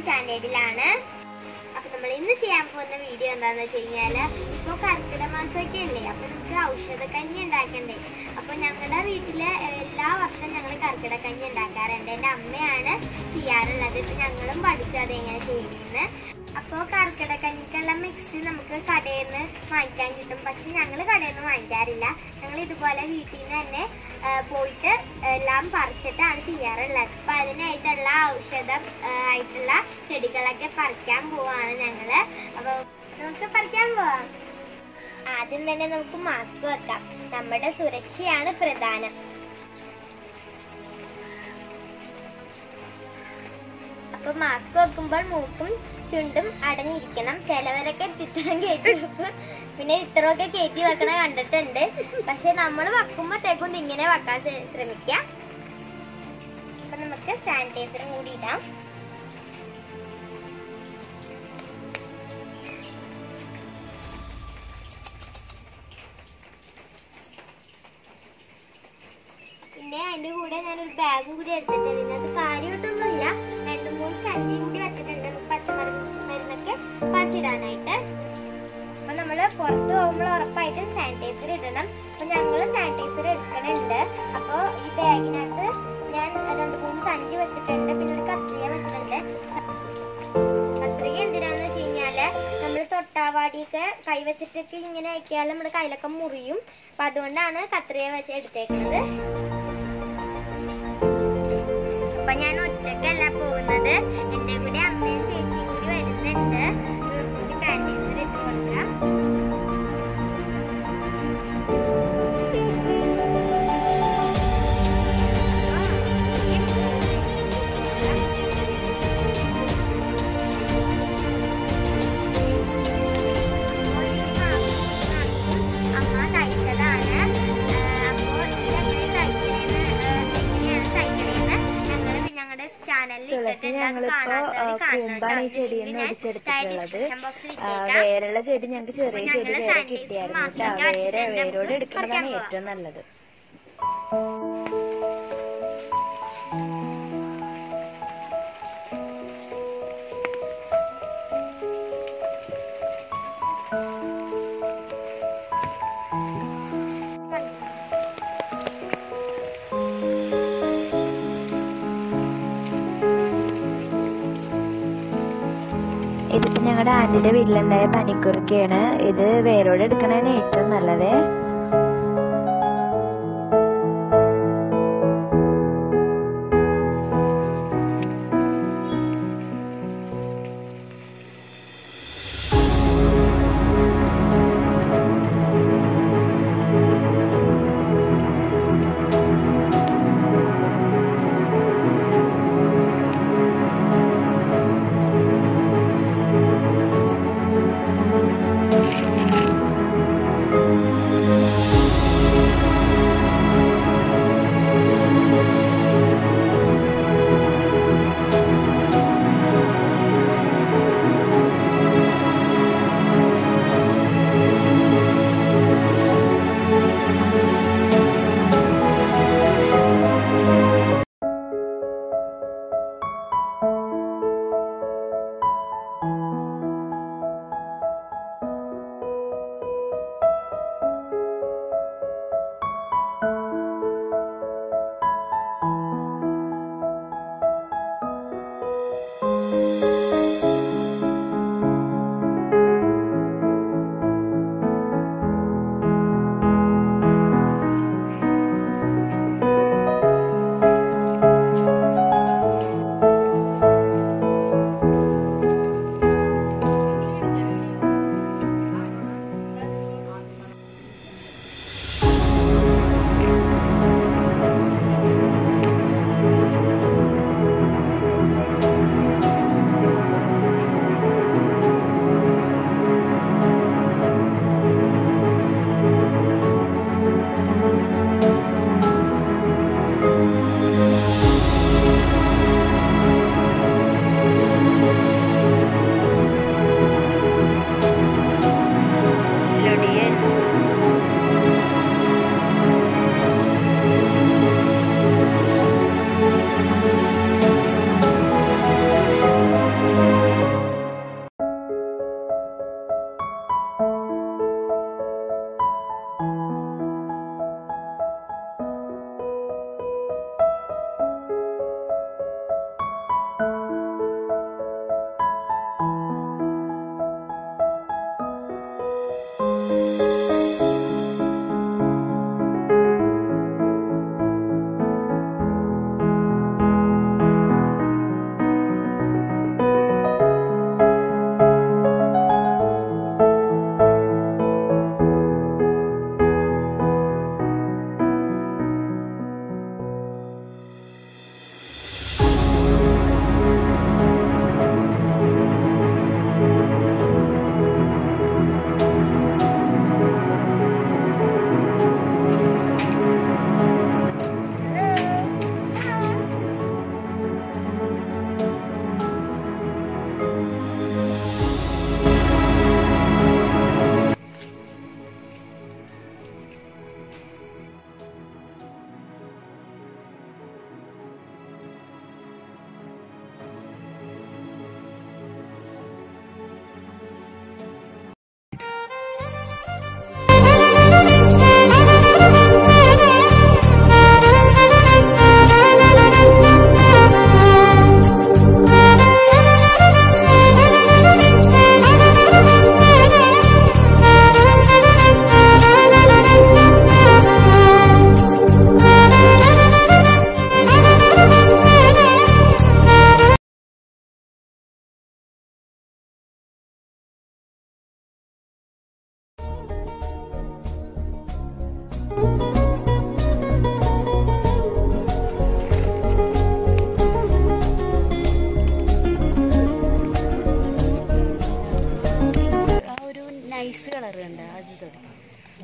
സ്റ്റാൻഡേർഡിലാണ് അപ്പൊ നമ്മൾ ഇന്ന് ചെയ്യാൻ പോകുന്ന വീഡിയോ എന്താന്ന് വെച്ച് കഴിഞ്ഞാല് ഇപ്പൊ കർക്കിടക മാസമൊക്കെ അല്ലേ അപ്പൊ നമുക്ക് ഔഷധക്കഞ്ഞി ഉണ്ടാക്കണ്ടേ അപ്പൊ ഞങ്ങളുടെ വീട്ടില് എല്ലാ വർഷവും ഞങ്ങൾ കർക്കിടക കഞ്ഞി ഉണ്ടാക്കാറുണ്ട് എന്റെ അമ്മയാണ് ചെയ്യാറുള്ളത് ഇപ്പൊ ഞങ്ങളും പഠിച്ചു അത് എങ്ങനെ ചെയ്യുന്നത് അപ്പോൾ കർക്കിടക കഞ്ഞിക്കുള്ള മിക്സ് നമുക്ക് കടയിൽ നിന്ന് വാങ്ങിക്കാൻ കിട്ടും പക്ഷെ ഞങ്ങൾ കടയിൽ നിന്ന് വാങ്ങിക്കാറില്ല ഞങ്ങൾ ഇതുപോലെ വീട്ടിൽ നിന്ന് തന്നെ ആ, പോയിട്ട് എല്ലാം പറിച്ചിട്ടാണ് ചെയ്യാറുള്ളത് അപ്പൊ അതിനായിട്ടുള്ള ഔഷധം ആ, ആയിട്ടുള്ള ചെടികളൊക്കെ പറിക്കാൻ പോവാണ് ഞങ്ങള് അപ്പൊ നമുക്ക് പറിക്കാൻ പോവാം ആദ്യം തന്നെ നമുക്ക് മാസ്ക് വെക്കാം നമ്മുടെ സുരക്ഷയാണ് പ്രധാനം അപ്പൊ മാസ്ക് വെക്കുമ്പോൾ മൂക്കും ചുണ്ടും അടഞ്ഞിരിക്കണം ചിലവരൊക്കെ ഇത്രയും കയറ്റി വെക്കും പിന്നെ ഇത്രയൊക്കെ കയറ്റി വെക്കണ കണ്ടിട്ടുണ്ട് പക്ഷെ നമ്മൾ വെക്കുമ്പോഴത്തേക്കും ഇങ്ങനെ വെക്കാൻ ശ്ര- ശ്രമിക്കാം അപ്പൊ നമുക്ക് സാനിറ്റൈസറും കൂടി ഇടാം പിന്നെ അതിന്റെ കൂടെ ഞാനൊരു ബാഗും കൂടി എടുത്തിട്ടുണ്ട് ഇതിനകത്ത് കാര്യമായിട്ടൊന്നുമില്ല രണ്ട് മൂന്ന് സഞ്ചിയും കൂടി വെച്ചിട്ടുണ്ട് നമുക്ക് പച്ചമരുന്ന് മരുന്നൊക്കെ പറിച്ചിടാനായിട്ട് അപ്പൊ നമ്മള് പുറത്ത് പോകുമ്പോൾ ഉറപ്പായിട്ടും സാനിറ്റൈസർ ഇടണം അപ്പൊ ഞങ്ങള് സാനിറ്റൈസർ എടുക്കണുണ്ട് അപ്പൊ ഈ ബാഗിനകത്ത് ഞാൻ രണ്ട് മൂന്ന് സഞ്ചി വെച്ചിട്ടുണ്ട് പിന്നെ ഒരു കത്രിക വെച്ചിട്ടുണ്ട് കത്രിക എന്തിനാന്ന് വെച്ച് കഴിഞ്ഞാല് നമ്മൾ തൊട്ടാവാടിയൊക്കെ കൈ വെച്ചിട്ടൊക്കെ ഇങ്ങനെ ആക്കിയാൽ നമ്മുടെ കയ്യിലൊക്കെ മുറിയും അപ്പൊ അതുകൊണ്ടാണ് കത്രിക വെച്ച് എടുത്തേക്കുന്നത് അപ്പൊ ഞാൻ ഒറ്റക്കല്ല പോകുന്നത് എന്റെ കൂടെ അമ്മയും ചേച്ചിയും കൂടി വരുന്നുണ്ട് ഇവർക്ക് സാനിറ്റൈസർ ഇട്ട് കൊടുക്കാം അമ്മ തയ്ച്ചതാണ് അപ്പോൾ ഇതെങ്ങനെ തയ്ക്കണേന്ന് എങ്ങനെയാണ് തയ്ക്കണേന്ന് ഞങ്ങൾ ഞങ്ങളുടെ ചാനലിൽ തുളസി ഇട്ടിട്ടുണ്ട് അത് ഞങ്ങളിപ്പോ കാണാത്തവര് കൂമ്പാണ് ഈ കാണണം ചെടിയിൽ കേട്ടോ. നിന്ന് ഞാൻ ഒടിച്ചെടുത്തിട്ടുള്ളത് ഡിസ്ക്രിപ്ഷൻ ബോക്സിൽ ആ, ഇട്ടേക്കാം വേരുള്ള ചെടി ഞങ്ങൾക്ക് ചെറിയ അപ്പൊ ചെടി ഞങ്ങള് വേറെ സാനിറ്റൈസർ കിട്ടിയായിരുന്നു മാസ്ക് കേട്ടോ. ഒക്കെ വേര് വെച്ചിട്ടുണ്ട്. വേരോട് നമുക്ക് എടുക്കുന്നതാണ് പറിക്കാൻ പോവാം. ഏറ്റവും നല്ലത് ഇതിപ്പോ ഞങ്ങളുടെ ആന്റിന്റെ വീട്ടിലുണ്ടായ പനിക്കുറുക്കയാണ് ഇത് വേരോട് എടുക്കണതാണ് ഏറ്റവും നല്ലത് ആ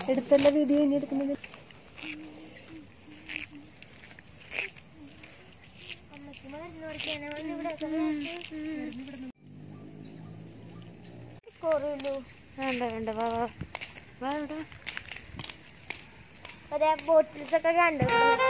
എടുത്തല്ല വീഡിയോ ഇനി എടുക്കുന്നത് വേണ്ട വേണ്ട വാ വാ വാ ഇവിടെ ഒരേ ബോട്ടിൽസ് ഒക്കെ കണ്ടു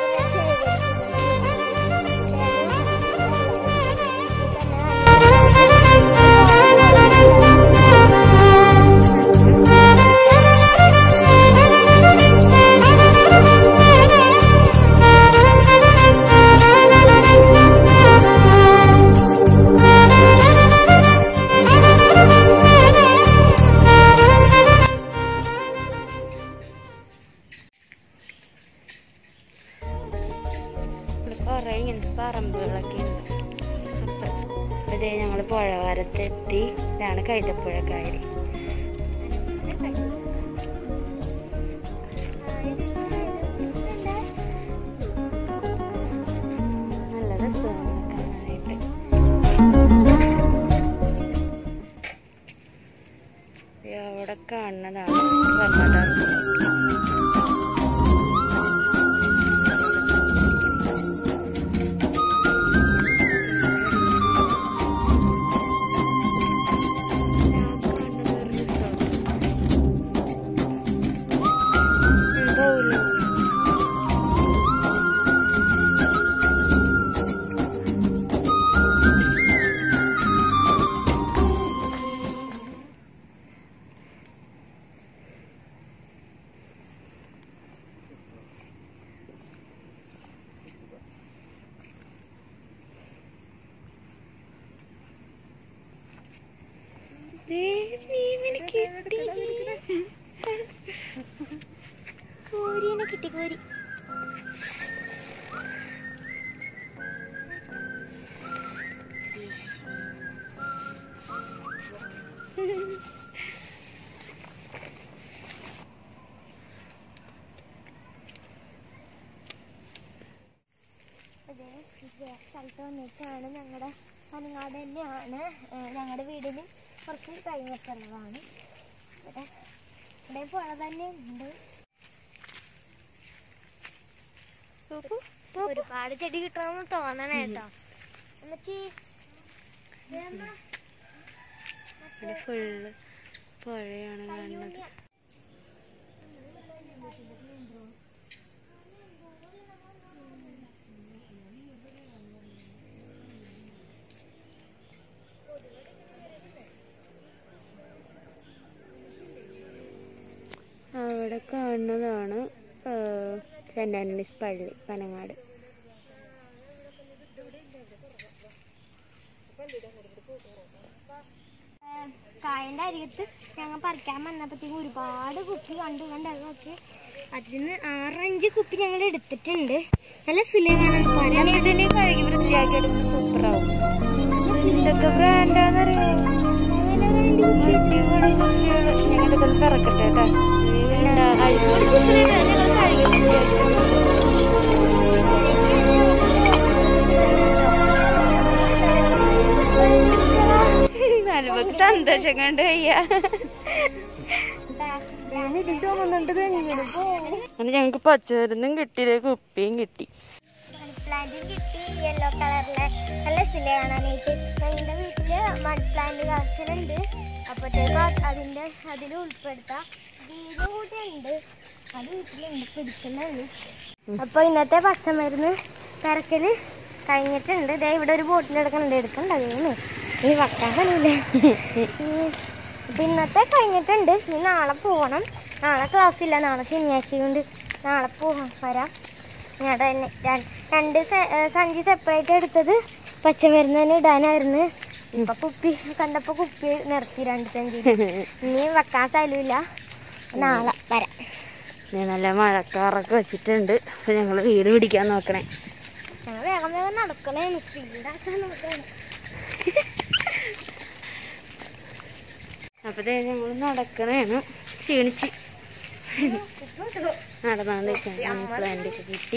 ഇവിടെ കുറേ ഇങ്ങനത്തെ പറമ്പുകളൊക്കെ ഉണ്ട് അപ്പം അതേ ഞങ്ങൾ പുഴവരത്തെത്തി ഇതാണ് കൈതപ്പുഴ കായൽ നല്ല രസമാണ് കാണാനായിട്ട് ദേ അവിടെ കാണുന്നതാണ് റമദാൻ പോവില്ല ദേ, മീനിനെ കിട്ടി. കോരീനെ കിട്ടി കോരി സ്ഥലത്ത് വന്നിട്ടാണ് ഞങ്ങളുടെ പനങ്ങാട് തന്നെയാണ് ഞങ്ങളുടെ വീടിന് കുറച്ച് കഴിഞ്ഞിട്ടുള്ളതാണ് ഇവിടെ ഇവിടെ പുഴ തന്നെ ഉണ്ട് ഒരുപാട് ചെടി കിട്ടണമെന്ന് തോന്നണേ കേട്ടോ അമ്മച്ചി ഇവിടെ ഫുള്ള് പുഴയാണ് കാണുന്നത് അവിടെ കാണുന്നതാണ് സെന്റ് ആന്റണീസ് പള്ളി പനങ്ങാട് കായന്റെ അരികത്ത് ഞങ്ങൾ പറിക്കാൻ വന്നപ്പോഴത്തേക്കും ഒരുപാട് കുപ്പി കണ്ടു കണ്ട് അത് നോക്കി അതിൽ നിന്ന് ആറഞ്ച് കുപ്പി ഞങ്ങൾ എടുത്തിട്ടുണ്ട് നല്ല സുലഭമാണ് പറയാൻ ഇതിനെ കഴുകി വൃത്തിയാക്കി എടുത്ത് സൂപ്പറാവും ഇതൊക്കെ ബ്രാൻഡാന്നറിയോ അടിപൊളി കുപ്പികള്. ഞങ്ങളിതൊക്കെ കറക്കട്ടെ കേട്ടോ എന്താ, അടിപൊളി കുപ്പികളാണ്. ഞങ്ങൾ കഴുകി വൃത്തിയാക്കി നമുക്ക് സന്തോഷം കണ്ട് വയ്യ അങ്ങനെ ഞങ്ങൾക്ക് പച്ചമരുന്നും കിട്ടി ദേ കുപ്പിയും കിട്ടി പ്ലാന്റും കിട്ടി യെല്ലോ കളറിലെ നല്ല സ്ഥില കാണാനായിട്ട് ഞങ്ങളുടെ വീട്ടില് മഡ് പ്ലാന്റ് കളക്ഷനുണ്ട് അപ്പോഴത്തേക്കും അതിന്റെ അതിൽ ഉൾപ്പെടുത്താം വീട് കൂടെ ഉണ്ട് അത് വീട്ടിലുണ്ട് പിടിക്കുന്നുള്ളൂ അപ്പൊ ഇന്നത്തെ പച്ചമരുന്ന് കരക്കല് കഴിഞ്ഞിട്ടുണ്ട് ദേ ഇവിടെ ഒരു ബോട്ടിൽ എടുക്കണുണ്ട് എടുക്കണ്ട അതിന് ഇനി വെക്കാൻ കഴിയില്ല അപ്പൊ ഇന്നത്തെ കഴിഞ്ഞിട്ടുണ്ട് ഇനി നാളെ പോകണം നാളെ ക്ലാസ് ഇല്ല നാളെ ശനിയാഴ്ച കൊണ്ട് നാളെ പോകാം വരാം ഞങ്ങളുടെ തന്നെ ര- രണ്ട് സെ- ഏ, സഞ്ചി സെപ്പറേറ്റ് എടുത്തത് പച്ചമരുന്ന് തന്നെ ഇടാനായിരുന്നു ഇപ്പൊ കുപ്പി കണ്ടപ്പോ കുപ്പി നിറച്ച് രണ്ട് സഞ്ചി ഇനി വെക്കാൻ സ്ഥലമില്ല നാളെ വരാം ഇനി നല്ല മഴക്കാറൊക്കെ വെച്ചിട്ടുണ്ട് അപ്പൊ ഞങ്ങള് വീട് പിടിക്കാൻ നോക്കണേ ഞങ്ങൾ വേഗം വേഗം നടക്കണേ സ്പീഡാക്കാൻ നോക്കണം അപ്പൊ ദേ ഞങ്ങൾ നടക്കണേണ് ക്ഷീണിച്ച് നടന്നുകൊണ്ടിരിക്കുകയാണ് പ്ലാന്റ് ഒക്കെ കിട്ടി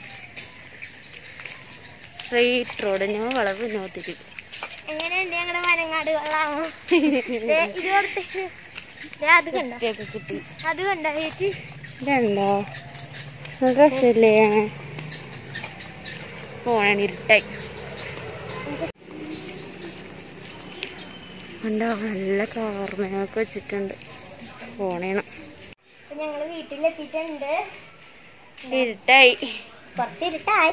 സ്ട്രെയിറ്റ് റോഡിന് വളവ് നോത്തിരിക്കും എങ്ങനെയുണ്ട് ഞങ്ങളുടെ വനങ്ങാട് കൊള്ളാമോ ദേ, ഇത് കൊടുത്ത് അത് കണ്ടോ കുട്ടിയൊക്കെ കിട്ടി അത് കണ്ടോ ചേച്ചി ഇതുണ്ടോ രസമില്ലേ പോണാണ് ഇരുട്ടായി കണ്ടോ നല്ല കാർമേനൊക്കെ വെച്ചിട്ടുണ്ട് പോണേണം അപ്പൊ ഞങ്ങള് വീട്ടിലെത്തിയിട്ടുണ്ട് ഇരുട്ടായി കുറച്ച് ഇരുട്ടായി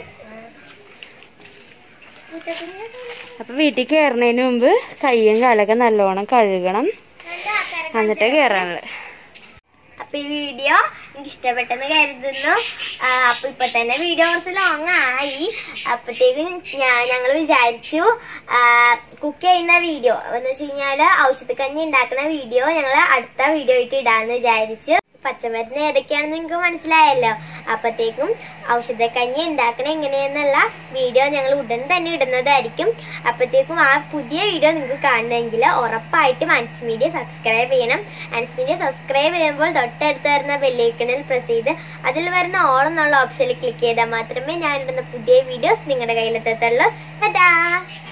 അപ്പൊ വീട്ടിൽ കയറുന്നതിന് മുമ്പ് കയ്യും കാലൊക്കെ നല്ലോണം കഴുകണം എന്നിട്ട് കയറാനുള്ളത് അപ്പൊ ഈ വീഡിയോ എനിക്ക് ഇഷ്ടപ്പെട്ടെന്ന് കരുതുന്നു ആ, അപ്പൊ ഇപ്പൊ തന്നെ വീഡിയോ കുറച്ച് ലോങ് ആയി അപ്പത്തേക്കും ഞങ്ങൾ വിചാരിച്ചു കുക്ക് ചെയ്യുന്ന വീഡിയോ എന്ന് വെച്ച് കഴിഞ്ഞാല് ഔഷധക്കഞ്ഞി ഉണ്ടാക്കുന്ന വീഡിയോ ഞങ്ങൾ അടുത്ത വീഡിയോ ആയിട്ട് ഇടാന്ന് വിചാരിച്ചു പച്ചമരുന്ന് ഏതൊക്കെയാണെന്ന് നിങ്ങൾക്ക് മനസ്സിലായല്ലോ അപ്പത്തേക്കും ഔഷധക്കഞ്ഞി ഉണ്ടാക്കണ എങ്ങനെയെന്നുള്ള വീഡിയോ ഞങ്ങൾ ഉടൻ തന്നെ ഇടുന്നതായിരിക്കും അപ്പത്തേക്കും ആ പുതിയ വീഡിയോ നിങ്ങൾക്ക് കാണണമെങ്കിൽ ഉറപ്പായിട്ടും അൻസ് മീഡിയ സബ്സ്ക്രൈബ് ചെയ്യണം അൻസ് മീഡിയ സബ്സ്ക്രൈബ് ചെയ്യുമ്പോൾ തൊട്ടടുത്ത് വരുന്ന ബെല്ലൈക്കണിൽ പ്രസ് ചെയ്ത് അതിൽ വരുന്ന ഓൾ എന്നുള്ള ഓപ്ഷനിൽ ക്ലിക്ക് ചെയ്താൽ മാത്രമേ ഞാൻ ഇടുന്ന പുതിയ വീഡിയോസ് നിങ്ങളുടെ കയ്യിലെത്തത്തുള്ളൂ ടാറ്റാ